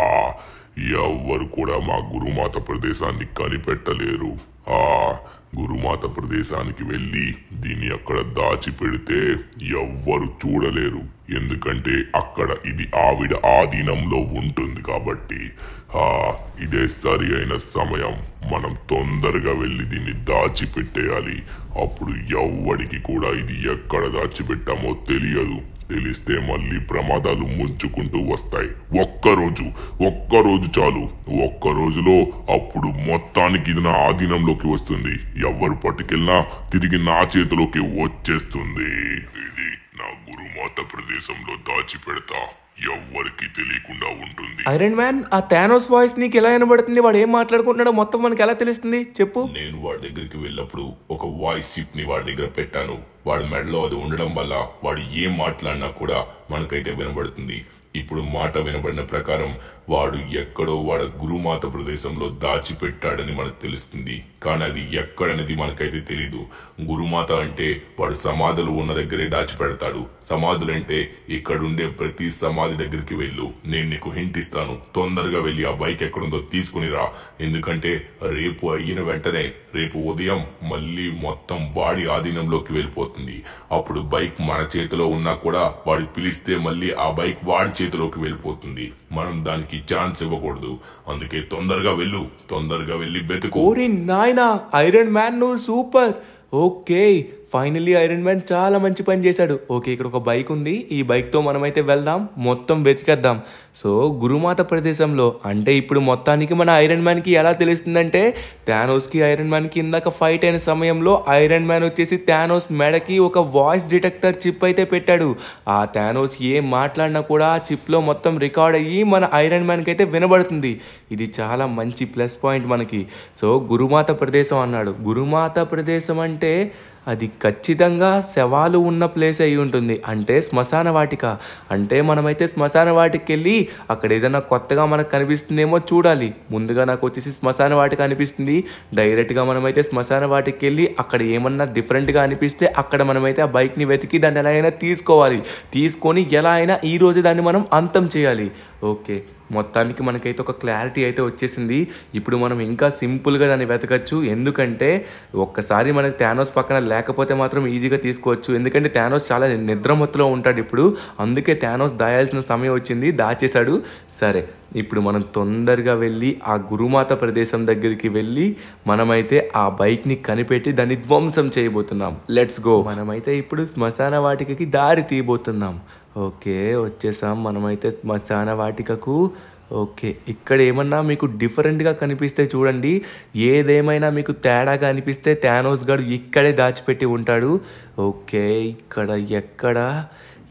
ఎవ్వరు కూడా మా గురుమాత ప్రదేశాన్ని కనిపెట్టలేరు ఆ గురుమాత ప్రదేశానికి వెళ్ళి దీన్ని అక్కడ దాచిపెడితే ఎవ్వరు చూడలేరు ఎందుకంటే అక్కడ ఇది ఆవిడ ఆధీనంలో ఉంటుంది కాబట్టి ఆ ఇదే సరి అయిన సమయం మనం తొందరగా వెళ్ళి దీన్ని దాచిపెట్టేయాలి అప్పుడు ఎవ్వడికి కూడా ఇది ఎక్కడ దాచిపెట్టామో తెలియదు తెలిస్తే మళ్ళీ ప్రమాదాలు ముంచుకుంటూ వస్తాయి ఒక్కరోజు ఒక్కరోజు చాలు ఒక్క రోజులో అప్పుడు మొత్తానికి ఇది నా ఆధీనంలోకి వస్తుంది ఎవరు పట్టుకెళ్ళినా తిరిగి నా చేతిలోకి వచ్చేస్తుంది ఇది నా గురుమాత ప్రదేశంలో దాచిపెడతా ఎవ్వరికి తెలియకుండా ఉంటుంది ఐరన్ మ్యాన్ ఆ థానోస్ వాయిస్ నీకు ఎలా వినబడుతుంది వాడు ఏం మాట్లాడుకుంటున్నాడో మొత్తం మనకి ఎలా తెలుస్తుంది చెప్పు నేను వాడి దగ్గరికి వెళ్ళినప్పుడు ఒక వాయిస్ చిప్ ని వాడి దగ్గర పెట్టాను వాడి మెడలో అది ఉండడం వల్ల వాడు ఏం మాట్లాడినా కూడా మనకైతే వినబడుతుంది ఇప్పుడు మాట వినబడిన ప్రకారం వాడు ఎక్కడో వాడ గురుమాత ప్రదేశంలో దాచిపెట్టాడని మనకు తెలుస్తుంది కానీ అది ఎక్కడనేది మనకైతే తెలీదు గురుమాత అంటే వాడు సమాధులు ఉన్న దగ్గరే దాచిపెడతాడు సమాధులంటే ఇక్కడుండే ప్రతి సమాధి దగ్గరికి వెళ్ళు నేను నీకు హింట్ ఇస్తాను తొందరగా వెళ్ళి ఆ బైక్ ఎక్కడుందో తీసుకుని రా ఎందుకంటే రేపు అయిన వెంటనే రేపు ఉదయం మళ్ళీ మొత్తం వాడి ఆధీనంలోకి వెళ్ళిపోతుంది అప్పుడు బైక్ మన చేతిలో ఉన్నా కూడా వాడు పిలిస్తే మళ్ళీ ఆ బైక్ వాడి చేతిలోకి వెళ్ళిపోతుంది మనం దానికి ఛాన్స్ ఇవ్వకూడదు అందుకే తొందరగా వెళ్ళు తొందరగా వెళ్ళి వెతుకు ఓరి నాయనా ఐరన్ మ్యాన్ నువ్వు super okay finally Iron Man చాలా మంచి పని చేశాడు ఓకే ఇక్కడ ఒక బైక్ ఉంది ఈ బైక్తో మనమైతే వెళ్దాం మొత్తం వెతికేద్దాం సో గురుమాత ప్రదేశంలో అంటే ఇప్పుడు మొత్తానికి మన ఐరన్ మ్యాన్కి ఎలా తెలుస్తుందంటే థానోస్కి ఐరన్ మ్యాన్కి ఇందాక ఫైట్ అయిన సమయంలో ఐరన్ మ్యాన్ వచ్చేసి థానోస్ మెడకి ఒక వాయిస్ డిటెక్టర్ చిప్ అయితే పెట్టాడు ఆ థానోస్ ఏం మాట్లాడినా కూడా ఆ చిప్లో మొత్తం రికార్డ్ అయ్యి మన ఐరన్ మ్యాన్కి అయితే వినబడుతుంది ఇది చాలా మంచి ప్లస్ పాయింట్ మనకి సో గురుమాత ప్రదేశం అన్నాడు గురుమాత ప్రదేశం అంటే అది ఖచ్చితంగా శవాలు ఉన్న ప్లేస్ అయి ఉంటుంది అంటే శ్మశాన వాటిక అంటే మనమైతే శ్మశాన వాటికి వెళ్ళి అక్కడ ఏదైనా కొత్తగా మనకు కనిపిస్తుందేమో చూడాలి ముందుగా నాకు వచ్చేసి శ్మశాన వాటిక అనిపిస్తుంది డైరెక్ట్గా మనమైతే శ్మశాన వాటికి వెళ్ళి అక్కడ ఏమన్నా డిఫరెంట్గా అనిపిస్తే అక్కడ మనమైతే ఆ బైక్ని వెతికి దాన్ని ఎలా అయినా తీసుకోవాలి తీసుకొని ఎలా అయినా ఈ రోజు దాన్ని మనం అంతం చేయాలి ఓకే మొత్తానికి మనకైతే ఒక క్లారిటీ అయితే వచ్చేసింది ఇప్పుడు మనం ఇంకా సింపుల్గా దాన్ని వెతకచ్చు ఎందుకంటే ఒక్కసారి మనకి థానోస్ పక్కన లేకపోతే మాత్రం ఈజీగా తీసుకోవచ్చు ఎందుకంటే థానోస్ చాలా నిద్రమత్తులో ఉంటాడు ఇప్పుడు అందుకే థానోస్ దాయాల్సిన సమయం వచ్చింది దాచేశాడు సరే ఇప్పుడు మనం తొందరగా వెళ్ళి ఆ గురుమాత ప్రదేశం దగ్గరికి వెళ్ళి మనమైతే ఆ బైక్ని కనిపెట్టి దాన్ని ధ్వంసం చేయబోతున్నాం లెట్స్ గో మనమైతే ఇప్పుడు శ్మశాన వాటికకి దారి తీయబోతున్నాం ఓకే వచ్చేసాం మనమైతే శ్మశాన వాటికకు ఓకే ఇక్కడ ఏమన్నా మీకు డిఫరెంట్గా కనిపిస్తే చూడండి ఏదేమైనా మీకు తేడాగా అనిపిస్తే థానోస్ గారు ఇక్కడే దాచిపెట్టి ఉంటాడు ఓకే ఇక్కడ ఎక్కడ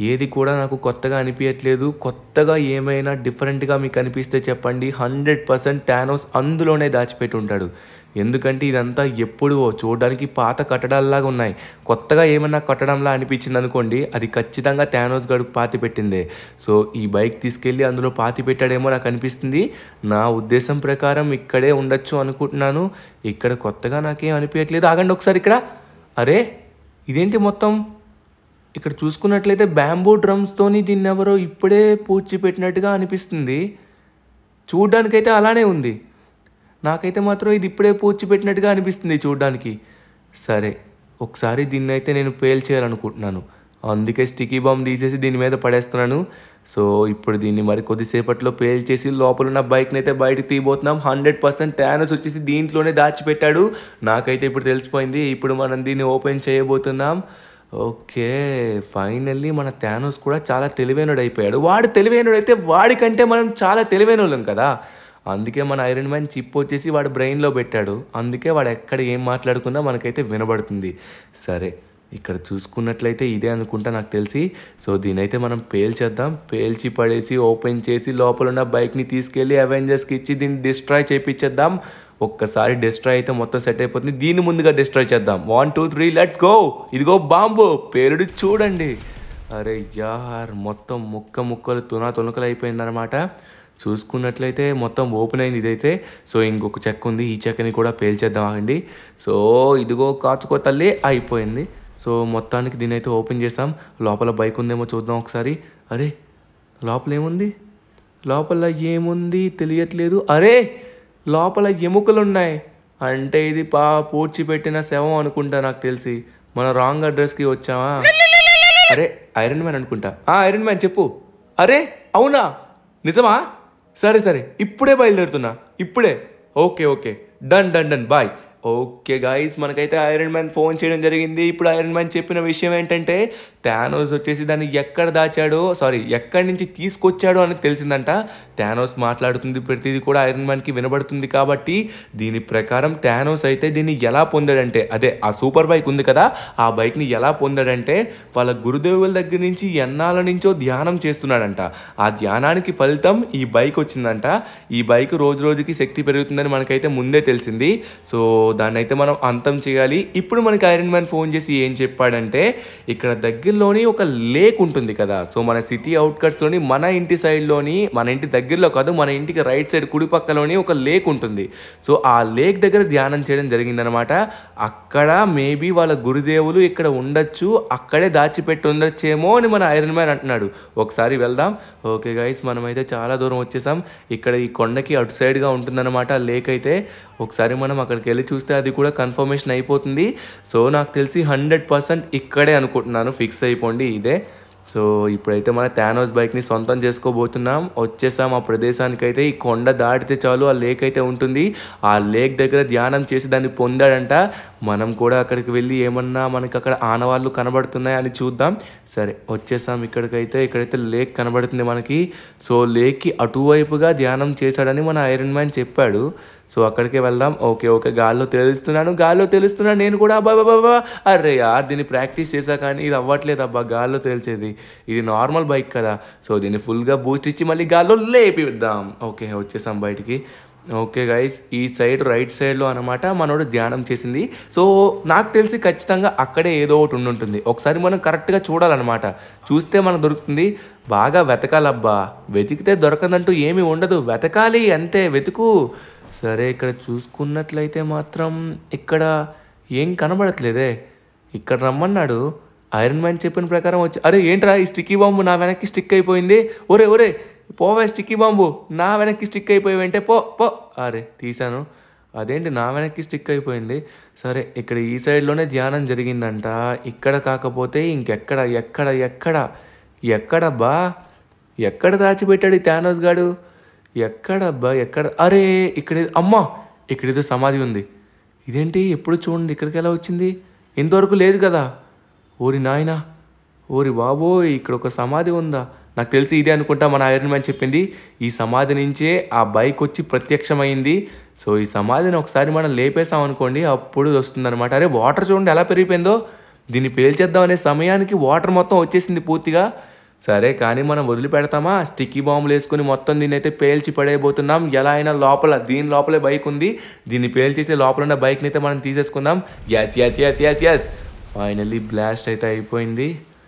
ఏది కూడా నాకు కొత్తగా అనిపించట్లేదు కొత్తగా ఏమైనా డిఫరెంట్గా మీకు అనిపిస్తే చెప్పండి హండ్రెడ్ పర్సెంట్ టానోస్ అందులోనే దాచిపెట్టి ఉంటాడు ఎందుకంటే ఇదంతా ఎప్పుడు చూడడానికి పాత కట్టడాల్లాగా ఉన్నాయి కొత్తగా ఏమన్నా కట్టడంలా అనిపించింది అనుకోండి అది ఖచ్చితంగా టానోస్ గడు పాతి పెట్టిందే సో ఈ బైక్ తీసుకెళ్ళి అందులో పాతి పెట్టాడేమో నాకు అనిపిస్తుంది నా ఉద్దేశం ప్రకారం ఇక్కడే ఉండొచ్చు అనుకుంటున్నాను ఇక్కడ కొత్తగా నాకేం అనిపించట్లేదు ఆగండి ఒకసారి ఇక్కడ అరే ఇదేంటి మొత్తం ఇక్కడ చూసుకున్నట్లయితే బ్యాంబూ డ్రమ్స్తోని దీన్ని ఎవరో ఇప్పుడే పూడ్చి పెట్టినట్టుగా అనిపిస్తుంది చూడ్డానికైతే అలానే ఉంది నాకైతే మాత్రం ఇది ఇప్పుడే పూడ్చి పెట్టినట్టుగా అనిపిస్తుంది చూడ్డానికి సరే ఒకసారి దీన్ని అయితే నేను పేల్చేయాలనుకుంటున్నాను అందుకే స్టికీ బాంబ్ తీసేసి దీని మీద పడేస్తున్నాను సో ఇప్పుడు దీన్ని మరి కొద్దిసేపట్లో పేల్చేసి లోపల ఉన్న బైక్ని అయితే బయటకు తీయబోతున్నాం హండ్రెడ్ పర్సెంట్ ట్యానస్ వచ్చేసి దీంట్లోనే దాచిపెట్టాడు నాకైతే ఇప్పుడు తెలిసిపోయింది ఇప్పుడు మనం దీన్ని ఓపెన్ చేయబోతున్నాం ఓకే ఫైనల్లీ మన థానోస్ కూడా చాలా తెలివైనడు అయిపోయాడు వాడు తెలివైనడు అయితే వాడికంటే మనం చాలా తెలివైన వాళ్ళం కదా అందుకే మన ఐరన్ మ్యాన్ చిప్ వచ్చేసి వాడు బ్రెయిన్లో పెట్టాడు అందుకే వాడు ఎక్కడ ఏం మాట్లాడుకున్నా మనకైతే వినబడుతుంది సరే ఇక్కడ చూసుకున్నట్లయితే ఇదే అనుకుంటా నాకు తెలిసి సో దీనైతే మనం పేల్చేద్దాం పేల్చి పడేసి ఓపెన్ చేసి లోపల ఉన్న బైక్ని తీసుకెళ్ళి అవెంజర్స్కి ఇచ్చి దీన్ని డిస్ట్రాయ్ చేయించేద్దాం ఒక్కసారి డిస్ట్రాయ్ అయితే మొత్తం సెట్ అయిపోతుంది దీన్ని ముందుగా డిస్ట్రాయ్ చేద్దాం one two three let's go ఇదిగో బాంబు పేరుడు చూడండి అరే యార్ మొత్తం ముక్క ముక్కలు తునా తునకలు అయిపోయిందనమాట చూసుకున్నట్లయితే మొత్తం ఓపెన్ అయింది ఇదైతే సో ఇంకొక చెక్క ఉంది ఈ చెక్కని కూడా పేల్చేద్దాం ఆగండి సో ఇదిగో కాచుకో తల్లి అయిపోయింది సో మొత్తానికి దీని అయితే ఓపెన్ చేసాం లోపల బైక్ ఉందేమో చూద్దాం ఒకసారి అరే లోపల ఏముంది లోపల ఏముంది తెలియట్లేదు అరే లోపల ఎముకలు ఉన్నాయి అంటే ఇది పా పూడ్చిపెట్టిన శవం అనుకుంటా నాకు తెలిసి మన రాంగ్ అడ్రస్కి వచ్చామా అరే ఐరన్ మ్యాన్ అనుకుంటా ఆ ఐరన్ మ్యాన్ చెప్పు అరే అవునా నిజమా సరే సరే ఇప్పుడే బయలుదేరుతున్నా ఇప్పుడే okay okay done done done bye okay guys మనకైతే ఐరన్ మ్యాన్ ఫోన్ చేయడం జరిగింది ఇప్పుడు ఐరన్ మ్యాన్ చెప్పిన విషయం ఏంటంటే థానోస్ వచ్చేసి దాన్ని ఎక్కడ దాచాడో సారీ ఎక్కడి నుంచి తీసుకొచ్చాడో అని తెలిసిందంట థానోస్ మాట్లాడుతుంది ప్రతిదీ కూడా ఐరన్ మ్యాన్కి వినబడుతుంది కాబట్టి దీని ప్రకారం థానోస్ అయితే దీన్ని ఎలా పొందాడంటే అదే ఆ సూపర్ బైక్ ఉంది కదా ఆ బైక్ని ఎలా పొందాడంటే వాళ్ళ గురుదేవుల దగ్గర నుంచి ఎన్నాళ్ళ నుంచో ధ్యానం చేస్తున్నాడంట ఆ ధ్యానానికి ఫలితం ఈ బైక్ వచ్చిందంట ఈ బైక్ రోజు రోజుకి శక్తి పెరుగుతుందని మనకైతే ముందే తెలిసింది సో దాన్ని అయితే మనం అంతం చేయాలి ఇప్పుడు మనకి ఐరన్ మ్యాన్ ఫోన్ చేసి ఏం చెప్పాడంటే ఇక్కడ దగ్గరలోని ఒక లేక్ ఉంటుంది కదా సో మన సిటీ అవుట్కట్స్లోని మన ఇంటి సైడ్లోని మన ఇంటి దగ్గరలో కాదు మన ఇంటికి రైట్ సైడ్ కుడి పక్కలోని ఒక లేక్ ఉంటుంది సో ఆ లేక్ దగ్గర ధ్యానం చేయడం జరిగిందనమాట అక్కడ మేబీ వాళ్ళ గురుదేవులు ఇక్కడ ఉండొచ్చు అక్కడే దాచిపెట్టి ఉండొచ్చేమో అని మన ఐరన్ మ్యాన్ అంటున్నాడు ఒకసారి వెళ్దాం ఓకే గైస్ మనమైతే చాలా దూరం వచ్చేసాం ఇక్కడ ఈ కొండకి అటు సైడ్గా ఉంటుందన్నమాట లేక్ అయితే ఒకసారి మనం అక్కడికి వెళ్ళి చూస్తే అది కూడా కన్ఫర్మేషన్ అయిపోతుంది సో నాకు తెలిసి హండ్రెడ్ పర్సెంట్ ఇక్కడే అనుకుంటున్నాను ఫిక్స్ అయిపోండి ఇదే సో ఇప్పుడైతే మన థానోస్ బైక్ని సొంతం చేసుకోబోతున్నాం వచ్చేసాం ఆ ప్రదేశానికి అయితే ఈ కొండ దాటితే చాలు ఆ లేక్ అయితే ఉంటుంది ఆ లేక్ దగ్గర ధ్యానం చేసి దాన్ని పొందాడంట మనం కూడా అక్కడికి వెళ్ళి ఏమన్నా మనకి అక్కడ ఆనవాళ్ళు కనబడుతున్నాయి అని చూద్దాం సరే వచ్చేసాం ఇక్కడికైతే ఇక్కడైతే లేక్ కనబడుతుంది మనకి సో లేక్కి అటువైపుగా ధ్యానం చేశాడని మన ఐరన్ మ్యాన్ చెప్పాడు సో అక్కడికే వెళ్దాం ఓకే ఓకే గాల్లో తెలుస్తున్నాను గాల్లో తెలుస్తున్నాను నేను కూడా అబ్బా అబ్బా, అబ్బా అరే యార్ దీన్ని ప్రాక్టీస్ చేశా కానీ ఇది అవ్వట్లేదు అబ్బా గాల్లో తెలిసేది ఇది నార్మల్ బైక్ కదా సో దీన్ని ఫుల్గా బూస్ట్ ఇచ్చి మళ్ళీ గాల్లో లేపిద్దాం ఓకే వచ్చేసాం బయటికి ఓకే గైస్ ఈ సైడ్ రైట్ సైడ్లో అనమాట మనోడు ధ్యానం చేసింది సో నాకు తెలిసి ఖచ్చితంగా అక్కడే ఏదో ఒకటి ఉండుంటుంది ఒకసారి మనం కరెక్ట్గా చూడాలన్నమాట చూస్తే మనకు దొరుకుతుంది బాగా వెతకాలబ్బా వెతికితే దొరకదంటూ ఏమీ ఉండదు వెతకాలి అంతే వెతుకు సరే ఇక్కడ చూసుకున్నట్లయితే మాత్రం ఇక్కడ ఏం కనబడట్లేదే ఇక్కడ రమ్మన్నాడు ఐరన్ మ్యాన్ చెప్పిన ప్రకారం వచ్చి అరే ఏంట్రా ఈ స్టిక్కీ బాంబు నా వెనక్కి స్టిక్ అయిపోయింది ఒరే ఒరే పోవే స్టిక్కీ బాంబు నా వెనక్కి స్టిక్ అయిపోయావంటే పో పో అరే తీశాను అదేంటి నా వెనక్కి స్టిక్ అయిపోయింది సరే ఇక్కడ ఈ సైడ్లోనే ధ్యానం జరిగిందంట ఇక్కడ కాకపోతే ఇంకెక్కడ ఎక్కడ ఎక్కడ ఎక్కడబ్బా ఎక్కడ దాచిపెట్టాడు ఈ థానోస్ గాడు ఎక్కడబ్బా ఎక్కడ అరే ఇక్కడ అమ్మా ఇక్కడ ఏదో సమాధి ఉంది ఇదేంటి ఎప్పుడు చూడండి ఇక్కడికి ఎలా వచ్చింది ఇంతవరకు లేదు కదా ఓరి నాయనా ఓరి బాబోయ్ ఇక్కడ ఒక సమాధి ఉందా నాకు తెలిసి ఇదే అనుకుంటా మన ఐరన్ మ్యాన్ చెప్పింది ఈ సమాధి నుంచే ఆ బైక్ వచ్చి ప్రత్యక్షమైంది సో ఈ సమాధిని ఒకసారి మనం లేపేసాం అనుకోండి అప్పుడు వస్తుందన్నమాట అరే వాటర్ చూడండి ఎలా పెరిగిపోయిందో దీన్ని పేల్చేద్దాం అనే సమయానికి వాటర్ మొత్తం వచ్చేసింది పూర్తిగా సరే కానీ మనం వదిలిపెడతామా స్టిక్కీ బాంబులు వేసుకుని మొత్తం దీన్ని అయితే పేల్చి పడేయబోతున్నాం ఎలా అయినా లోపల దీని లోపలే బైక్ ఉంది దీన్ని పేల్చేసి లోపల ఉన్న బైక్ని అయితే మనం తీసేసుకుందాం yes yes yes yes yes finally blast అయితే అయిపోయింది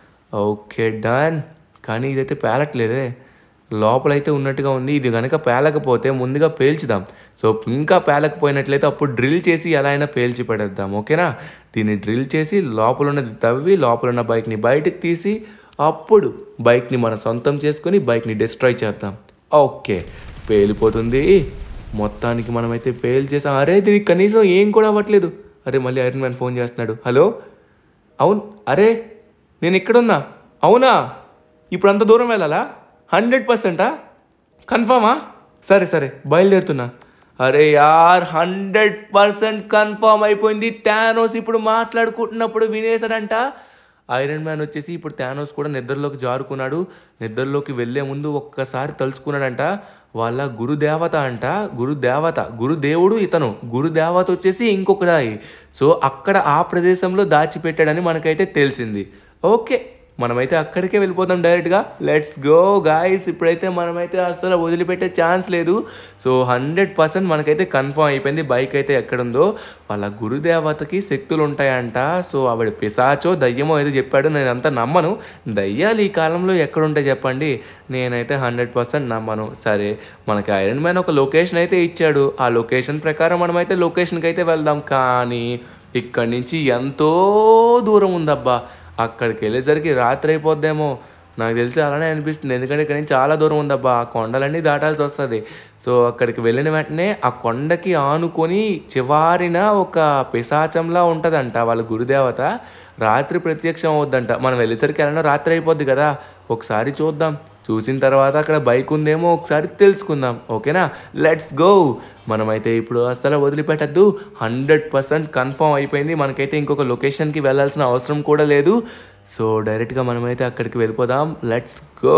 ఓకే డన్ కానీ ఇదైతే పేలట్లేదే లోపలైతే ఉన్నట్టుగా ఉంది ఇది కనుక పేలకపోతే ముందుగా పేల్చుదాం సో ఇంకా పేలకపోయినట్లయితే అప్పుడు డ్రిల్ చేసి ఎలా అయినా పేల్చి పడేద్దాం ఓకేనా దీన్ని డ్రిల్ చేసి లోపల ఉన్నది తవ్వి లోపల ఉన్న బైక్ని బయటకు తీసి అప్పుడు బైక్ని మన సొంతం చేసుకొని బైక్ని డిస్ట్రాయ్ చేద్దాం ఓకే పేలిపోతుంది మొత్తానికి మనమైతే పేల్ చేసాం అరే దీనికి కనీసం ఏం కూడా అవ్వట్లేదు అరే మళ్ళీ ఐరన్ మ్యాన్ ఫోన్ చేస్తున్నాడు హలో అవును అరే నేను ఎక్కడున్నా అవునా ఇప్పుడు అంత దూరం వెళ్ళాలా హండ్రెడ్ పర్సెంటా కన్ఫామా సరే సరే బయలుదేరుతున్నా అరే యార్ హండ్రెడ్ పర్సెంట్ కన్ఫామ్ అయిపోయింది థానోస్ ఇప్పుడు మాట్లాడుకుంటున్నప్పుడు వినేశాడంట ఐరన్ మ్యాన్ వచ్చేసి ఇప్పుడు థానోస్ కూడా నిద్రలోకి జారుకున్నాడు నిద్రలోకి వెళ్ళే ముందు ఒక్కసారి తలుచుకున్నాడంట వాళ్ళ గురుదేవత అంట గురుదేవత గురుదేవుడు ఇతను గురుదేవత వచ్చేసి ఇంకొకదాయి సో అక్కడ ఆ ప్రదేశంలో దాచిపెట్టాడని మనకైతే తెలిసింది ఓకే మనమైతే అక్కడికే వెళ్ళిపోతాం డైరెక్ట్గా లెట్స్ గో గాయస్ ఇప్పుడైతే మనమైతే అసలు వదిలిపెట్టే ఛాన్స్ లేదు సో హండ్రెడ్ పర్సెంట్ మనకైతే కన్ఫర్మ్ అయిపోయింది బైక్ అయితే ఎక్కడుందో వాళ్ళ గురుదేవతకి శక్తులు ఉంటాయంట సో ఆవిడ పిశాచో దయ్యమో ఏదో చెప్పాడు నేను అంతా నమ్మను దయ్యాలు ఈ కాలంలో ఎక్కడుంటాయి చెప్పండి నేనైతే హండ్రెడ్ పర్సెంట్ నమ్మను సరే మనకి ఐరన్ మ్యాన్ ఒక లొకేషన్ అయితే ఇచ్చాడు ఆ లొకేషన్ ప్రకారం మనమైతే లొకేషన్కి అయితే వెళ్దాం కానీ ఇక్కడి నుంచి ఎంతో దూరం ఉందబ్బా అక్కడికి వెళ్ళేసరికి రాత్రి అయిపోద్దేమో నాకు తెలిసి అలానే అనిపిస్తుంది ఎందుకంటే ఇక్కడ నుంచి చాలా దూరం ఉందబ్బా ఆ కొండలన్నీ దాటాల్సి వస్తుంది సో అక్కడికి వెళ్ళిన వెంటనే ఆ కొండకి ఆనుకొని చివారిన ఒక పిశాచంలా ఉంటుందంట వాళ్ళ గురుదేవత రాత్రి ప్రత్యక్షం అవుద్దంట మనం వెళ్ళేసరికి ఎలానో రాత్రి అయిపోద్ది కదా ఒకసారి చూద్దాం చూసిన తర్వాత అక్కడ బైక్ ఉందేమో ఒకసారి తెలుసుకుందాం ఓకేనా లెట్స్ గో మనమైతే ఇప్పుడు అసలు వదిలిపెట్టద్దు హండ్రెడ్ పర్సెంట్ కన్ఫర్మ్ అయిపోయింది మనకైతే ఇంకొక లొకేషన్కి వెళ్ళాల్సిన అవసరం కూడా లేదు సో డైరెక్ట్గా మనమైతే అక్కడికి వెళ్ళిపోదాం లెట్స్ గో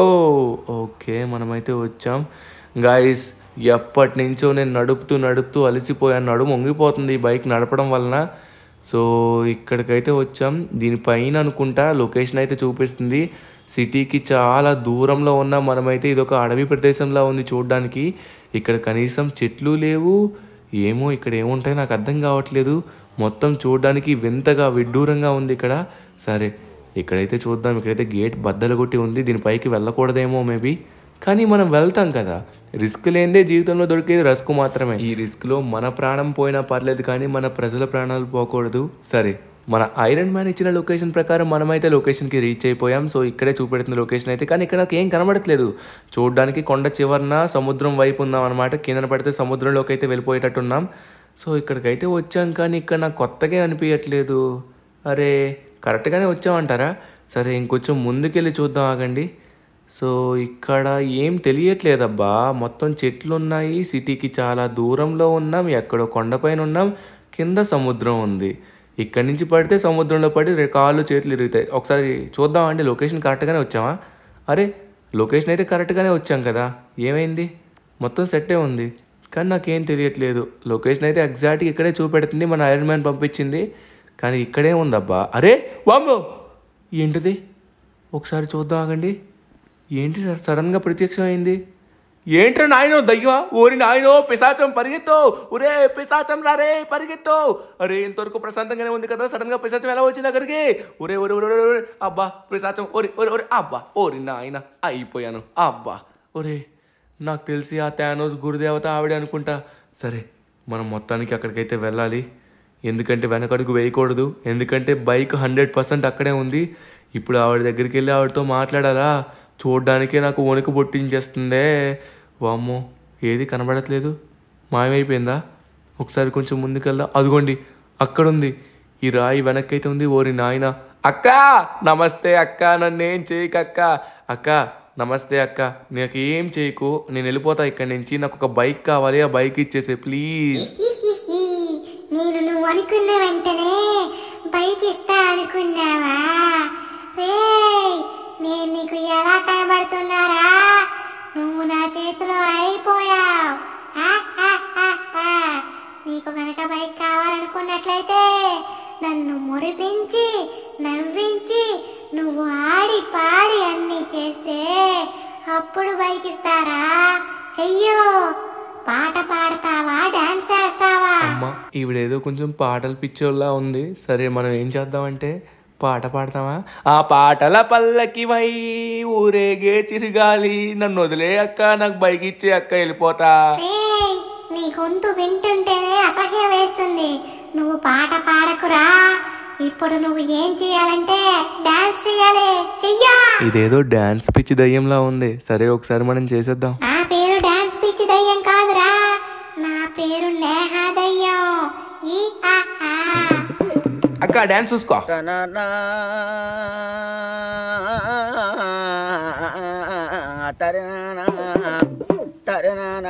ఓకే మనమైతే వచ్చాం గాయస్ ఎప్పటి నుంచో నేను నడుపుతూ నడుపుతూ అలసిపోయాను నడుము వంగిపోతుంది ఈ బైక్ నడపడం వలన సో ఇక్కడికైతే వచ్చాం దీనిపైన అనుకుంటా లొకేషన్ అయితే చూపిస్తుంది సిటీకి చాలా దూరంలో ఉన్న మనమైతే ఇది ఒక అడవి ప్రదేశంలా ఉంది చూడడానికి ఇక్కడ కనీసం చెట్లు లేవు ఏమో ఇక్కడ ఏముంటాయో నాకు అర్థం కావట్లేదు మొత్తం చూడడానికి వింతగా విడ్డూరంగా ఉంది ఇక్కడ సరే ఇక్కడైతే చూద్దాం ఇక్కడైతే గేట్ బద్దలు కొట్టి ఉంది దీనిపైకి వెళ్ళకూడదేమో మేబీ కానీ మనం వెళ్తాం కదా రిస్క్ లేనిదే జీవితంలో దొరికేది రిస్క్ మాత్రమే ఈ రిస్క్లో మన ప్రాణం పోయినా పర్లేదు కానీ మన ప్రజల ప్రాణాలు పోకూడదు సరే మన ఐరన్ మ్యాన్ ఇచ్చిన లొకేషన్ ప్రకారం మనమైతే లొకేషన్కి రీచ్ అయిపోయాం సో ఇక్కడే చూపెడుతున్న లొకేషన్ అయితే కానీ ఇక్కడ నాకు ఏం కనబడట్లేదు చూడడానికి కొండ చివరన సముద్రం వైపు ఉన్నాం అనమాట కిందన పడితే సముద్రంలోకి అయితే వెళ్ళిపోయేటట్టున్నాం సో ఇక్కడికైతే వచ్చాం కానీ ఇక్కడ నాకు కొత్తగా అనిపించట్లేదు అరే కరెక్ట్గానే వచ్చామంటారా సరే ఇంకొంచెం ముందుకెళ్ళి చూద్దాం ఆగండి సో ఇక్కడ ఏం తెలియట్లేదబ్బా మొత్తం చెట్లు ఉన్నాయి సిటీకి చాలా దూరంలో ఉన్నాం ఎక్కడో కొండపైన ఉన్నాం కింద సముద్రం ఉంది ఇక్కడి నుంచి పడితే సముద్రంలో పడి రె- కాళ్ళు చేతులు ఇరుగుతాయి ఒకసారి చూద్దాం అండి లొకేషన్ కరెక్ట్గానే వచ్చామా అరే లొకేషన్ అయితే కరెక్ట్గానే వచ్చాం కదా ఏమైంది మొత్తం సెట్టే ఉంది కానీ నాకేం తెలియట్లేదు లొకేషన్ అయితే ఎగ్జాక్ట్గా ఇక్కడే చూపెడుతుంది మన ఐరన్ మ్యాన్ పంపించింది కానీ ఇక్కడే ఉందబ్బా అరే వామ్మో ఏంటిది ఒకసారి చూద్దాం ఆగండి ఏంటి సార్ సడన్గా ప్రత్యక్షం అయింది ఏంట్రా నాయనో దయ్యమా ఓరి నాయనో పిశాచం పరిగెత్తు ఒరే పిశాచం రారే పరిగెత్తు అరే ఇంతవరకు ప్రశాంతంగానే ఉంది కదా సడన్ గా పిశాచం ఎలా వచ్చింది అక్కడికి ఒరే ఒరే ఒరే ఒరే, ఒరే అబ్బా పిశాచం ఒరే ఒరే ఒరే అబ్బా ఓరి నాయన అయిపోయాను అబ్బా ఒరే నాకు తెలిసి ఆ థానోస్ గురుదేవత ఆవిడే అనుకుంటా సరే మనం మొత్తానికి అక్కడికైతే వెళ్ళాలి ఎందుకంటే వెనకడుగు వేయకూడదు ఎందుకంటే బైక్ హండ్రెడ్ పర్సెంట్ అక్కడే ఉంది ఇప్పుడు ఆవిడ దగ్గరికి వెళ్ళి ఆవిడతో మాట్లాడాలా చూడ్డానికే నాకు వణుకు పుట్టించేస్తుందే వామ్మో ఏది కనబడట్లేదు మాయమైపోయిందా ఒకసారి కొంచెం ముందుకెళ్దాం అదిగోండి అక్కడుంది ఈ రాయి వెనక్కైతే ఉంది ఓరి నాయన అక్క నమస్తే అక్క నన్నేం చేయకు అక్క అక్క నమస్తే అక్క నాకు ఏం చేయకు నేను వెళ్ళిపోతా ఇక్కడి నుంచి నాకు ఒక బైక్ కావాలి ఆ బైక్ ఇచ్చేసే ప్లీజ్ హిహిహి. నేను నువ్వు అనుకున్న వెంటనే బైక్ ఇస్తా అనుకున్నావా రేయ్ నేను నీకు ఎలా కనబడుతున్నారా నువ్వు నా చేతిలో అయిపోయావు ఆ, ఆ, ఆ, ఆ. నీకు గనక బైక్ కావాలనుకున్నట్లయితే నన్ను మురిపించి నవ్వించి నువ్వు ఆడి పాడి అన్ని చేస్తే అప్పుడు బైక్ ఇస్తారా చెయ్యో పాట పాడతావా డాన్స్ చేస్తావా అమ్మ ఈవిడేదో కొంచెం పాటలు పిచ్చోళ్ళ ఉంది సరే మనం ఏం చేద్దామంటే పాట పాడతామా ఆ పాటల పల్లకి వై ఊరేగే చిరుగాలి నన్ను వదిలే అక్క నాకు బైక్ ఇచ్చే అక్క వెళ్ళిపోతా ఏయ్, నీ గొంతు వింటుంటేనే అసహ్యం వేస్తుంది నువ్వు పాట పాడకురా ఇప్పుడు నువ్వు ఏం చేయాలంటే డాన్స్ చేయాలి చెయ్యా ఇదేదో డాన్స్ పిచ్చి దయ్యంలా ఉంది సరే ఒకసారి మనం చేసేద్దాం నా పేరు డాన్స్ పిచ్చి దయ్యం కాదురా నా పేరు నేహ దయ్యం ఈ ఆ ఆ. అక్క డాన్స్ చూసుకో తననా తరణనా తరణనా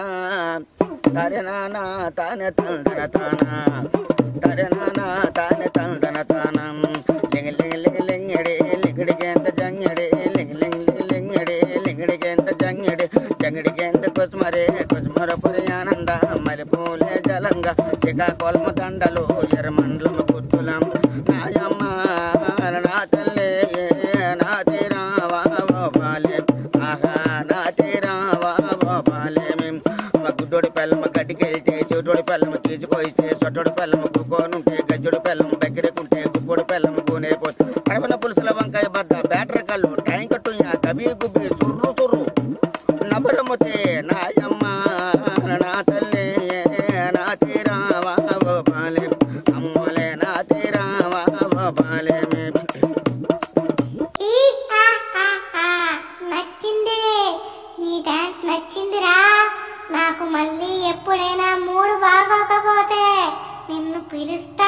తరణనా తానే తందన తానా తరణనా తానే తందన తానం లింగ లింగ లింగ లింగడి లింగడికెంత జంగడి లింగ లింగ లింగ లింగడి లింగడికెంత జంగడి జంగడికెంత కుస్మరే కుస్మర పురి ఆనంద మరిపూలే జలంగా శ్రీకాకుళం దండలు ఎర్రమండలం కుత్తులం నాయమ్మ నా తల్లి నా తీరావా బాలే ఆహా నా తీరావా బాలే మేము మా గుడ్డోడి పిల్లమ్మ గడ్డికెళ్తే చెవిటోడి పిల్లమ్మ తీసిపోయితే సొట్టోడి పిల్లమ్మ కుక్కోనుంటే గజ్జోడి పిల్లమ్మ దగ్గరకుంటే గుప్పోడి పిల్లమ్మ కూనే పోతే కడపన పులుసుల వంకాయ బద్ద బ్యాటరీ కళ్ళు ట్యాంక్ టుయ్య కబీ గుబ్బి సుర్రు సుర్రు నబరముతే నాయమ్మ నా తల్లి నా తీరావా బాలే అమ్మలే నా తీరావా బాలే మేము ఈ ఆ ఆ ఆ. నచ్చింది నీ డాన్స్ నచ్చిందిరా నాకు మళ్ళీ ఎప్పుడైనా మూడు బాగోకపోతే నిన్ను పిలుస్తా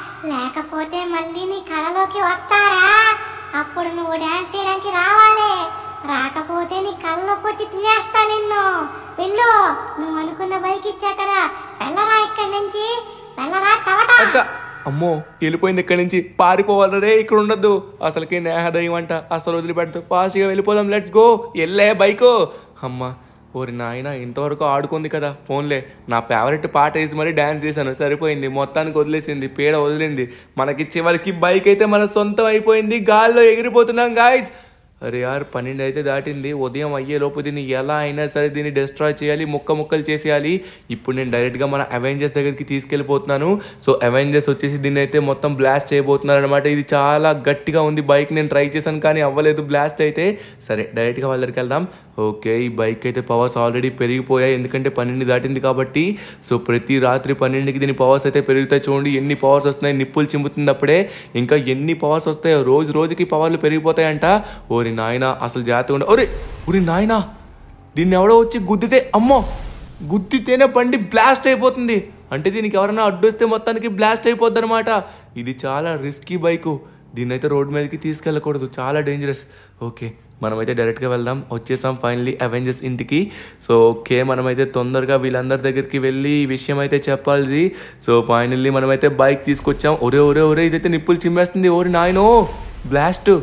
లేకపోతే మళ్ళీ నీ కళలోకి వస్తారా అప్పుడు నువ్వు డాన్స్ చేయడానికి రావాలి రాకపోతే నీ కళ్ళలోకి వచ్చి తినేస్తా నిన్ను వెళ్ళు నువ్వు అనుకున్న బైక్ ఇచ్చా కదా వెళ్ళరా ఇక్కడి నుంచి వెళ్ళరా చవట అక్క అమ్మో వెళ్ళిపోయింది ఇక్కడి నుంచి పారిపోవాలి రే ఇక్కడ ఉండద్దు అసలుకి నేహదయం అంట అసలు వదిలిపెడతా ఫాస్ట్గా వెళ్ళిపోదాం లెట్స్ గో వెళ్ళే బైకు అమ్మ ఓరి నాయన ఇంతవరకు ఆడుకుంది కదా ఫోన్లే నా ఫేవరెట్ పాట వేసి మరీ డ్యాన్స్ చేశాను సరిపోయింది మొత్తానికి వదిలేసింది పేడ వదిలింది మనకి చివరికి బైక్ అయితే మన సొంతం అయిపోయింది గాల్లో ఎగిరిపోతున్నాం గాయస్ అరే యార్ పన్నెండు అయితే దాటింది ఉదయం అయ్యేలోపు దీన్ని ఎలా అయినా సరే దీన్ని డిస్ట్రాయ్ చేయాలి ముక్క ముక్కలు చేసేయాలి ఇప్పుడు నేను డైరెక్ట్గా మన అవెంజర్స్ దగ్గరికి తీసుకెళ్ళిపోతున్నాను సో అవెంజర్స్ వచ్చేసి దీన్ని అయితే మొత్తం బ్లాస్ట్ చేయబోతున్నారు అనమాట ఇది చాలా గట్టిగా ఉంది బైక్ నేను ట్రై చేశాను కానీ అవ్వలేదు బ్లాస్ట్ అయితే సరే డైరెక్ట్గా వాళ్ళ దగ్గరికి వెళ్దాం ఓకే ఈ బైక్ అయితే పవర్స్ ఆల్రెడీ పెరిగిపోయాయి ఎందుకంటే పన్నెండు దాటింది కాబట్టి సో ప్రతి రాత్రి పన్నెండుకి దీని పవర్స్ అయితే పెరుగుతాయి చూడండి ఎన్ని పవర్స్ వస్తున్నాయి నిప్పులు చిమ్ముతుంది అప్పుడే ఇంకా ఎన్ని పవర్స్ వస్తాయో రోజు రోజుకి పవర్లు పెరిగిపోతాయంట ఓరి నాయన అసలు జాగ్రత్తగా ఉండ ఒరే ఒరి నాయనా దీన్ని ఎవడో వచ్చి గుద్దితే అమ్మో గుద్దితేనే బండి బ్లాస్ట్ అయిపోతుంది అంటే దీనికి ఎవరైనా అడ్డొస్తే మొత్తానికి బ్లాస్ట్ అయిపోద్ది అనమాట ఇది చాలా రిస్కీ బైకు దీన్ని అయితే రోడ్ మీదకి తీసుకెళ్ళకూడదు చాలా డేంజరస్ ఓకే మనమైతే డైరెక్ట్గా వెళ్దాం వచ్చేసాం ఫైనలీ అవెంజర్స్ ఇంటికి సో ఓకే మనమైతే తొందరగా వీళ్ళందరి దగ్గరికి వెళ్ళి ఈ విషయం అయితే చెప్పాలి సో ఫైనల్లీ మనమైతే బైక్ తీసుకొచ్చాం ఒరే ఒరే ఒరే ఇదైతే నిప్పులు చిమ్మేస్తుంది ఓరి నాయనో బ్లాస్ట్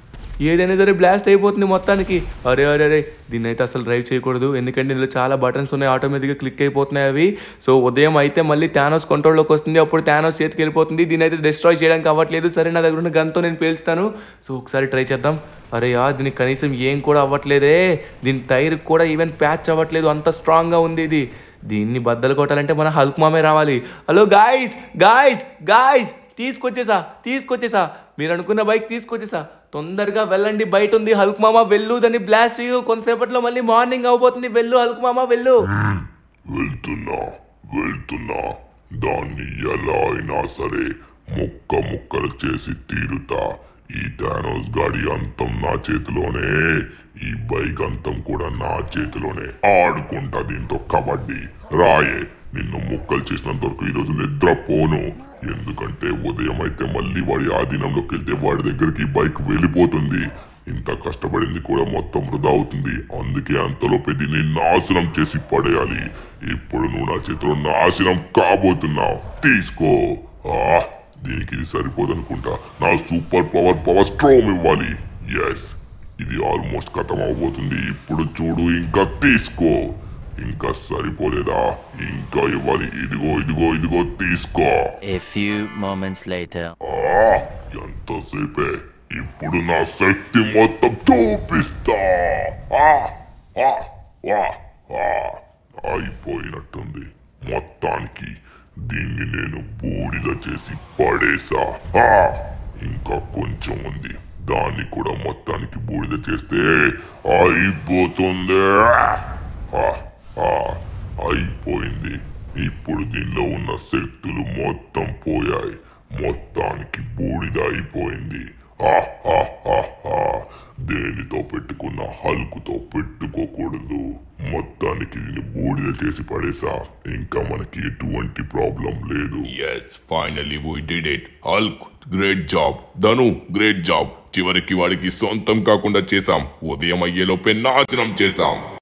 ఏదైనా సరే బ్లాస్ట్ అయిపోతుంది మొత్తానికి అరే అరే అరే దీన్ని అయితే అసలు డ్రైవ్ చేయకూడదు ఎందుకంటే ఇందులో చాలా బటన్స్ ఉన్నాయి ఆటోమేటిక్గా క్లిక్ అయిపోతున్నాయి అవి సో ఉదయం అయితే మళ్ళీ థానోస్ కంట్రోల్లోకి వస్తుంది అప్పుడు థానోస్ చేతికి వెళ్ళిపోతుంది దీన్ని అయితే డిస్ట్రాయ్ చేయడానికి అవ్వట్లేదు సరే నా దగ్గర ఉన్న గన్తో నేను పేల్స్తాను సో ఒకసారి ట్రై చేద్దాం అరే యా దీనికి కనీసం ఏం కూడా అవ్వట్లేదే దీని టైర్ కూడా ఈవెన్ ప్యాచ్ అవ్వట్లేదు అంత స్ట్రాంగ్గా ఉంది ఇది దీన్ని బద్దలు కొట్టాలంటే మన హల్క్ మామే రావాలి హలో గాయస్ గాయస్ గాయస్ తీసుకొచ్చేసా తీసుకొచ్చేసా మీరు అనుకున్న బైక్ తీసుకొచ్చేసా తొందరగా వెళ్ళండి బయట ఉంది హల్క్ మామ వెళ్ళు దాన్ని బ్లాస్ట్ చేయు కొంతసేపట్లో మళ్ళీ మార్నింగ్ అవబోతుంది వెళ్ళు హల్క్ మామ వెళ్ళు వెళ్తున్నా వెళ్తున్నా దాన్ని ఎలా అయినా సరే ముక్క ముక్కలు చేసి తీరుతా ఈ థానోస్ గాడి అంతం నా చేతిలోనే ఈ బైక్ అంతం కూడా నా చేతిలోనే ఆడుకుంటా దీంతో కబడ్డీ రాయే నిన్ను ముక్కలు చేసినంత వరకు ఈరోజు నిద్రపోను ఎందుకంటే ఉదయం అయితే మళ్ళీ వాడి ఆధీనంలోకి వెళ్తే వాడి దగ్గరికి ఈ బైక్ వెళ్ళిపోతుంది ఇంత కష్టపడింది కూడా మొత్తం వృధా అవుతుంది అందుకే అంతలోపే దీన్ని నాశనం చేసి పడేయాలి ఇప్పుడు నువ్వు నా చేతిలో నాశనం కాబోతున్నావు తీసుకో ఆ దీనికి ఇది సరిపోదనుకుంటా నా సూపర్ పవర్ పవర్ స్ట్రోమ్ ఇవ్వాలి ఎస్ ఇది ఆల్మోస్ట్ ఖతం అవబోతుంది ఇప్పుడు చూడు ఇంకా తీసుకో ఇంకా సరిపోలేదా ఇంకా ఇవ్వాలి ఇదిగో ఇదిగో ఇదిగో తీసుకో A few moments later. ఆ ఎంతసేపే ఇప్పుడు నా శక్తి మొత్తం చూపిస్తా ఆ, ఆ, ఆ, ఆ. అయిపోయినట్టుంది మొత్తానికి దీన్ని నేను బూడిద చేసి పడేసా ఆ, ఇంకా కొంచెం ఉంది దాన్ని కూడా మొత్తానికి బూడిద చేస్తే అయిపోతుంది ఆ, ఆ, అయిపోయింది ఇప్పుడు దీనిలో ఉన్న శక్తులు మొత్తం పోయాయి మొత్తానికి బూడిద అయిపోయింది ఆ, ఆ, ఆ, ఆ. దేనితో పెట్టుకున్న హల్కుతో పెట్టుకోకూడదు మొత్తానికి దీన్ని బూడిద చేసి పడేసా ఇంకా మనకి ఎటువంటి ప్రాబ్లం లేదు yes finally we did it Hulk great job Dhanu great job చివరికి వాడికి సొంతం కాకుండా చేశాం ఉదయం అయ్యేలోపే నాశనం చేశాం